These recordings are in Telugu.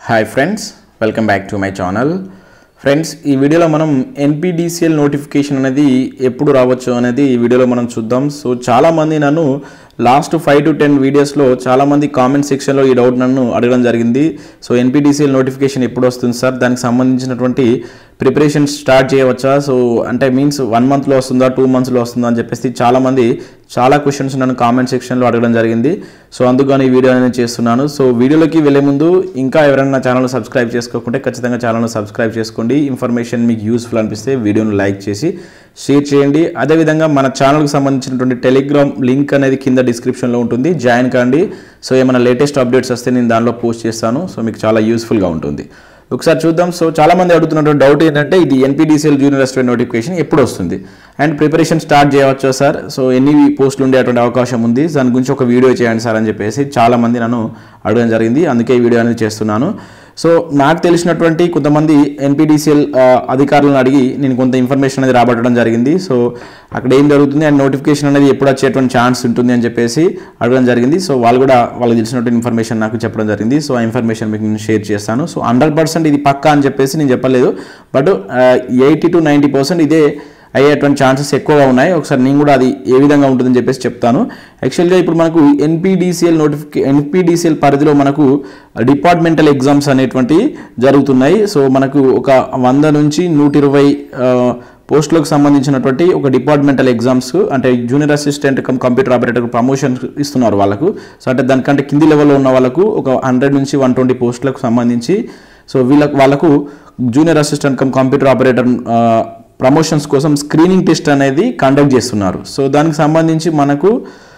hi friends welcome back to my channel friends ఈ వీడియోలో మనం ఎన్పిడిసిఎల్ నోటిఫికేషన్ అనేది ఎప్పుడు రావచ్చు అనేది ఈ వీడియోలో మనం చూద్దాం సో చాలామంది నన్ను లాస్ట్ ఫైవ్ టు టెన్ వీడియోస్లో చాలామంది కామెంట్ సెక్షన్లో ఈ డౌట్ నన్ను అడగడం జరిగింది సో ఎన్పిడిసిఎల్ నోటిఫికేషన్ ఎప్పుడు వస్తుంది సార్ దానికి సంబంధించినటువంటి ప్రిపరేషన్ స్టార్ట్ చేయవచ్చా సో అంటే మీన్స్ వన్ మంత్లో వస్తుందా టూ మంత్స్లో వస్తుందా అని చెప్పేసి చాలామంది చాలా క్వశ్చన్స్ నన్ను కామెంట్ సెక్షన్లో అడగడం జరిగింది సో అందుకని ఈ వీడియో అనేది చేస్తున్నాను సో వీడియోలోకి వెళ్ళే ముందు ఇంకా ఎవరైనా నా ఛానల్ సబ్స్క్రైబ్ చేసుకోకుంటే ఖచ్చితంగా ఛానల్ను సబ్స్క్రైబ్ చేసుకోండి ఇన్ఫర్మేషన్ మీకు యూస్ఫుల్ అనిపిస్తే వీడియోను లైక్ చేసి షేర్ చేయండి అదేవిధంగా మన ఛానల్కి సంబంధించినటువంటి టెలిగ్రామ్ లింక్ అనేది కింద డిస్క్రిప్షన్లో ఉంటుంది జాయిన్ కాండి సో ఏమైనా లేటెస్ట్ అప్డేట్స్ వస్తే నేను దానిలో పోస్ట్ చేస్తాను సో మీకు చాలా యూస్ఫుల్గా ఉంటుంది ఒకసారి చూద్దాం సో చాలా మంది అడుగుతున్నటువంటి డౌట్ ఏంటంటే ఇది ఎన్పీడీసీఎల్ జూనియర్ అసిస్టెంట్ నోటిఫికేషన్ ఎప్పుడు వస్తుంది అండ్ ప్రిపరేషన్ స్టార్ట్ చేయవచ్చా సార్ సో ఎన్ని పోస్టులు ఉండేటువంటి అవకాశం ఉంది దాని గురించి ఒక వీడియో చేయండి సార్ అని చెప్పేసి చాలా మంది నన్ను అడగడం జరిగింది అందుకే ఈ వీడియో అనేది చేస్తున్నాను సో నాకు తెలిసినటువంటి కొంతమంది ఎన్పీడీసీఎల్ అధికారులను అడిగి నేను కొంత ఇన్ఫర్మేషన్ అనేది రాబట్టడం జరిగింది సో అక్కడ ఏం జరుగుతుంది అండ్ నోటిఫికేషన్ అనేది ఎప్పుడు వచ్చేటువంటి ఛాన్స్ ఉంటుంది అని చెప్పేసి అడగడం జరిగింది సో వాళ్ళు కూడా వాళ్ళకి తెలిసినటువంటి ఇన్ఫర్మేషన్ నాకు చెప్పడం జరిగింది సో ఆ ఇన్ఫర్మేషన్ మీకు నేను షేర్ చేస్తాను సో హండ్రెడ్ పర్సెంట్ ఇది పక్కా అని చెప్పేసి నేను చెప్పలేదు but eighty to ninety percent ఇదే అయ్యేటువంటి ఛాన్సెస్ ఎక్కువగా ఉన్నాయి ఒకసారి నేను కూడా అది ఏ విధంగా ఉంటుందని చెప్పేసి చెప్తాను యాక్చువల్గా ఇప్పుడు మనకు ఎన్పీడీసీఎల్ నోటిఫికే ఎన్పీడీసీఎల్ పరిధిలో మనకు డిపార్ట్మెంటల్ ఎగ్జామ్స్ అనేటువంటివి జరుగుతున్నాయి సో మనకు ఒక వంద నుంచి నూట ఇరవై పోస్టులకు సంబంధించినటువంటి ఒక డిపార్ట్మెంటల్ ఎగ్జామ్స్ అంటే junior assistant cum computer operator promotion ఇస్తున్నారు వాళ్ళకు సో అంటే దానికంటే కింది లెవెల్లో ఉన్న వాళ్ళకు ఒక హండ్రెడ్ నుంచి వన్ ట్వంటీ పోస్టులకు సంబంధించి సో వీళ్ళకు వాళ్ళకు junior assistant cum computer operator promotions కోసం స్క్రీనింగ్ టెస్ట్ అనేది కండక్ట్ చేస్తున్నారు సో దానికి సంబంధించి మనకు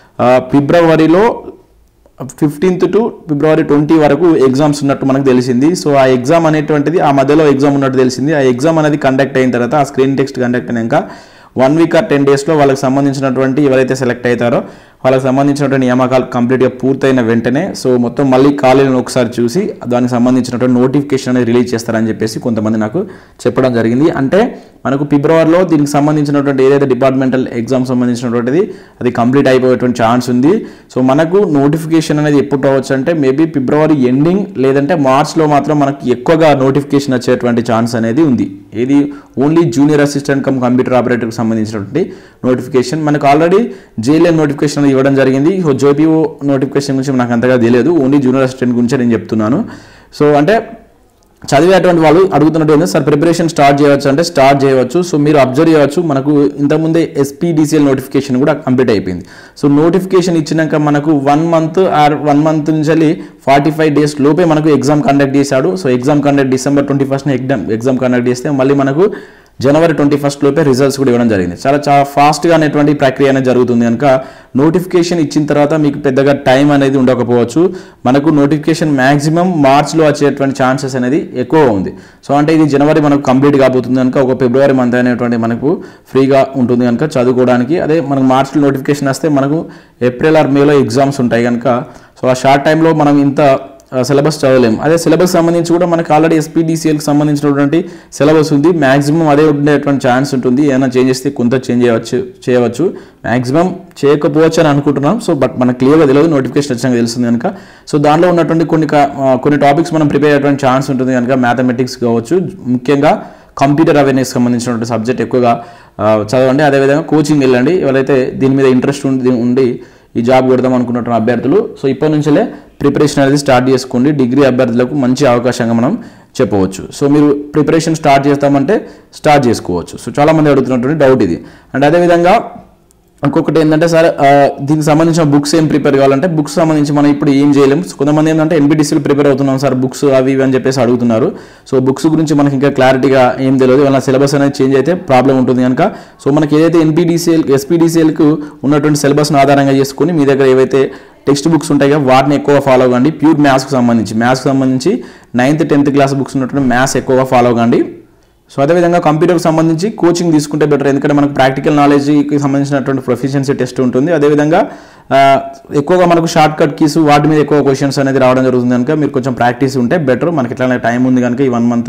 ఫిబ్రవరిలో ఫిఫ్టీన్త్ టు ఫిబ్రవరి ట్వంటీ వరకు ఎగ్జామ్స్ ఉన్నట్టు మనకు తెలిసింది సో ఆ ఎగ్జామ్ అనేటువంటిది ఆ మధ్యలో ఎగ్జామ్ ఉన్నట్టు తెలిసింది ఆ ఎగ్జామ్ అనేది కండక్ట్ అయిన తర్వాత ఆ స్క్రీన్ టెక్స్ట్ కండక్ట్ అయినాక వన్ వీక్ ఆర్ టెన్ డేస్లో వాళ్ళకి సంబంధించినటువంటి ఎవరైతే సెలెక్ట్ అవుతారో వాళ్ళకి సంబంధించినటువంటి నియామకాలు కంప్లీట్గా పూర్తయిన వెంటనే సో మొత్తం మళ్ళీ కాలేజీని ఒకసారి చూసి దానికి సంబంధించినటువంటి నోటిఫికేషన్ అనేది రిలీజ్ చేస్తారని చెప్పేసి కొంతమంది నాకు చెప్పడం జరిగింది అంటే మనకు ఫిబ్రవరిలో దీనికి సంబంధించినటువంటి ఏదైతే డిపార్ట్మెంటల్ ఎగ్జామ్ సంబంధించినటువంటిది అది కంప్లీట్ అయిపోయేటువంటి ఛాన్స్ ఉంది సో మనకు నోటిఫికేషన్ అనేది ఎప్పుడు రావచ్చు అంటే మేబీ ఫిబ్రవరి ఎండింగ్ లేదంటే మార్చ్లో మాత్రం మనకి ఎక్కువగా నోటిఫికేషన్ వచ్చేటువంటి ఛాన్స్ అనేది ఉంది ఇది only junior assistant cum computer ఆపరేటర్కి సంబంధించినటువంటి నోటిఫికేషన్ మనకు ఆల్రెడీ జేఎల్ఎన్ నోటిఫికేషన్ అనేది ఇవ్వడం జరిగింది సో జోపీఓ నోటిఫికేషన్ గురించి నాకు అంతగా తెలియదు ఓన్లీ జూనియర్ అసిస్టెంట్ గురించి నేను చెప్తున్నాను సో అంటే చదివేటువంటి వాళ్ళు అడుగుతున్నట్టు ఏంటంటే సార్ ప్రిపరేషన్ స్టార్ట్ చేయవచ్చు అంటే స్టార్ట్ చేయవచ్చు సో మీరు అబ్జర్వ్ చేయవచ్చు మనకు ఇంతకుముందే ఎస్పీడీసీఎల్ నోటిఫికేషన్ కూడా కంప్లీట్ అయిపోయింది సో నోటిఫికేషన్ ఇచ్చినాక మనకు one month or one month నుంచి ఫార్టీ ఫైవ్ డేస్ లోపే మనకు ఎగ్జామ్ కండక్ట్ చేశాడు so exam conduct December twenty first exam exam conduct చేస్తే మళ్ళీ మనకు జనవరి ట్వంటీ ఫస్ట్ లోపే రిజల్ట్స్ కూడా ఇవ్వడం జరిగింది చాలా చాలా ఫాస్ట్గా అనేటువంటి ప్రక్రియ అనేది జరుగుతుంది కనుక నోటిఫికేషన్ ఇచ్చిన తర్వాత మీకు పెద్దగా టైం అనేది ఉండకపోవచ్చు మనకు నోటిఫికేషన్ మ్యాక్సిమం మార్చ్లో వచ్చేటువంటి ఛాన్సెస్ అనేది ఎక్కువ ఉంది సో అంటే ఇది జనవరి మనకు కంప్లీట్ కాబోతుంది కనుక ఒక ఫిబ్రవరి మంత్ అనేటువంటి మనకు ఫ్రీగా ఉంటుంది కనుక చదువుకోవడానికి అదే మనకు మార్చ్లో నోటిఫికేషన్ వస్తే మనకు ఏప్రిల్ ఆర్ మేలో ఎగ్జామ్స్ ఉంటాయి కనుక సో ఆ షార్ట్ టైంలో మనం ఇంత సిలబస్ చదవలేము అదే సిలబస్ సంబంధించి కూడా మనకి ఆల్రెడీ ఎస్పీడీసీఎల్కి సంబంధించినటువంటి సిలబస్ ఉంది మ్యాక్సిమం అదే ఉండేటువంటి ఛాన్స్ ఉంటుంది ఏమైనా చేంజ్ చేస్తే కొంత చేంజ్ చేయవచ్చు చేయవచ్చు మ్యాక్సిమం చేయకపోవచ్చు అని అనుకుంటున్నాం సో బట్ మనకు క్లియర్గా తెలియదు నోటిఫికేషన్ వచ్చినాక తెలుస్తుంది కనుక సో దానిలో ఉన్నటువంటి కొన్ని కొన్ని టాపిక్స్ మనం ప్రిపేర్ అయ్యేటువంటి ఛాన్స్ ఉంటుంది కనుక మ్యాథమెటిక్స్ కావచ్చు ముఖ్యంగా కంప్యూటర్ అవేర్నెస్ సంబంధించినటువంటి సబ్జెక్ట్ ఎక్కువగా చదవండి అదేవిధంగా కోచింగ్ వెళ్ళండి ఎవరైతే దీని మీద ఇంట్రెస్ట్ ఉండి ఉండి ఈ జాబ్ కొడదాం అనుకున్నటువంటి అభ్యర్థులు సో ఇప్పటి నుంచే ప్రిపరేషన్ అనేది స్టార్ట్ చేసుకోండి డిగ్రీ అభ్యర్థులకు మంచి అవకాశంగా మనం చెప్పవచ్చు సో మీరు ప్రిపరేషన్ స్టార్ట్ చేస్తామంటే స్టార్ట్ చేసుకోవచ్చు సో చాలామంది అడుగుతున్నటువంటి డౌట్ ఇది అండ్ అదేవిధంగా ఇంకొకటి ఏంటంటే సార్ దీనికి సంబంధించిన బుక్స్ ఏం ప్రిపేర్ కావాలంటే బుక్స్ సంబంధించి మనం ఇప్పుడు ఏం చేయలేము కొంతమంది ఏంటంటే ఎన్బిడిసిలు ప్రిపేర్ అవుతున్నాం సార్ బుక్స్ అవి ఇవి అని చెప్పేసి అడుగుతున్నారు సో బుక్స్ గురించి మనకి ఇంకా క్లారిటీగా ఏం తెలియదు ఏమైనా సిలబస్ అనేది చేంజ్ అయితే ప్రాబ్లం ఉంటుంది కనుక సో మనకి ఏదైతే ఎన్పీడీసీఎల్ ఎస్పీడీసీఎల్కు ఉన్నటువంటి సిలబస్ను ఆధారంగా చేసుకుని మీ దగ్గర ఏవైతే టెక్స్ట్ బుక్స్ ఉంటాయి కదా వాటిని ఎక్కువ ఫాలో కండి ప్యూర్ మ్యాథ్స్కి సంబంధించి మ్యాథ్స్కి సంబంధించి నైన్త్ టెన్త్ క్లాస్ బుక్స్ ఉన్నటువంటి మ్యాథ్స్ ఎక్కువగా ఫాలో కండి సో అదేవిధంగా కంప్యూటర్కి సంబంధించి కోచింగ్ తీసుకుంటే బెటర్ ఎందుకంటే మనకు ప్రాక్టికల్ నాలెడ్జ్కి సంబంధించినటువంటి ప్రొఫిషియన్సీ టెస్ట్ ఉంటుంది అదేవిధంగా ఎక్కువగా మనకు షార్ట్ కట్ కీస్ వాటి మీద ఎక్కువ క్వశ్చన్స్ అనేది రావడం జరుగుతుంది కనుక మీరు కొంచెం ప్రాక్టీస్ ఉంటే బెటర్ మనకి ఎట్లా టైం ఉంది కనుక ఈ వన్ మంత్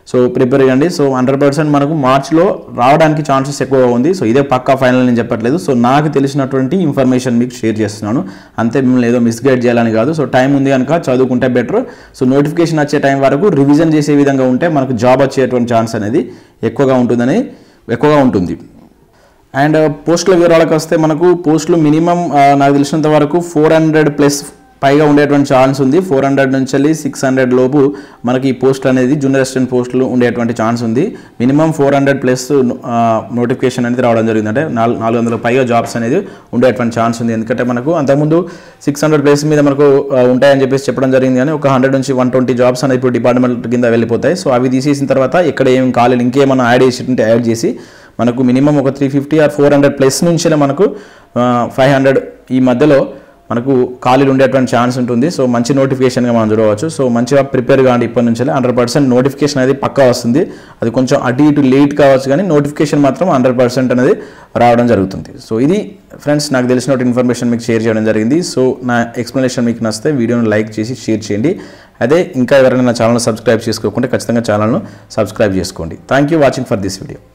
సో ప్రిపేర్ కండి సో హండ్రెడ్ పర్సెంట్ మనకు మార్చ్లో రావడానికి ఛాన్సెస్ ఎక్కువగా ఉంది సో ఇదే పక్కా ఫైనల్ నేను చెప్పట్లేదు సో నాకు తెలిసినటువంటి ఇన్ఫర్మేషన్ మీకు షేర్ చేస్తున్నాను అంతే మిమ్మల్ని ఏదో మిస్గైడ్ చేయాలని కాదు సో టైం ఉంది కనుక చదువుకుంటే బెటర్ సో నోటిఫికేషన్ వచ్చే టైం వరకు రివిజన్ చేసే విధంగా ఉంటే మనకు జాబ్ వచ్చేటువంటి ఛాన్స్ అనేది ఎక్కువగా ఉంటుందని ఎక్కువగా ఉంటుంది అండ్ పోస్టుల వివరాలకు వస్తే మనకు పోస్టులు మినిమం నాకు తెలిసినంత వరకు ఫోర్ హండ్రెడ్ ప్లస్ పైగా ఉండేటువంటి ఛాన్స్ ఉంది ఫోర్ హండ్రెడ్ నుంచి వెళ్ళి సిక్స్ హండ్రెడ్ లోపు మనకి ఈ పోస్ట్ అనేది జూనియర్ అసిస్టెంట్ పోస్టులు ఉండేటువంటి ఛాన్స్ ఉంది minimum four hundred plus notification అనేది రావడం జరిగింది అంటే నాలుగు నాలుగు వందల పైగా జాబ్స్ అనేది ఉండేటువంటి ఛాన్స్ ఉంది ఎందుకంటే మనకు అంతకుముందు సిక్స్ హండ్రెడ్ ప్లేస్ మీద మనకు ఆ, ఉంటాయని చెప్పేసి చెప్పడం జరిగింది కానీ ఒక హండ్రెడ్ నుంచి వన్ ట్వంటీ జాబ్స్ అనేది ఇప్పుడు డిపార్ట్మెంట్ కింద వెళ్ళిపోతాయి సో అవి తీసేసిన తర్వాత ఇక్కడ ఏం కాలేదు ఇంకేమన్నా యాడ్ చేసి ఉంటే యాడ్ చేసి మనకు మినిమం ఒక three fifty or four hundred plus నుంచే మనకు ఫైవ్ హండ్రెడ్ ఈ మధ్యలో మనకు ఖాళీలు ఉండేటువంటి ఛాన్స్ ఉంటుంది సో మంచి నోటిఫికేషన్గా మనం చూడవచ్చు సో మంచిగా ప్రిపేర్ కాండి ఇప్పటి నుంచి హండ్రెడ్ పర్సెంట్ నోటిఫికేషన్ అనేది పక్కా వస్తుంది అది కొంచెం అటు ఇటు లేట్ కావచ్చు కానీ నోటిఫికేషన్ మాత్రం హండ్రెడ్ పర్సెంట్ అనేది రావడం జరుగుతుంది సో ఇది ఫ్రెండ్స్ నాకు తెలిసిన ఇన్ఫర్మేషన్ మీకు షేర్ చేయడం జరిగింది సో నా ఎక్స్ప్లెనేషన్ మీకు నచ్చితే వీడియోని లైక్ చేసి షేర్ చేయండి అదే ఇంకా ఎవరైనా నా ఛానల్ సబ్స్క్రైబ్ చేసుకోకుంటే ఖచ్చితంగా ఛానల్ను సబ్స్క్రైబ్ చేసుకోండి thank you watching for this video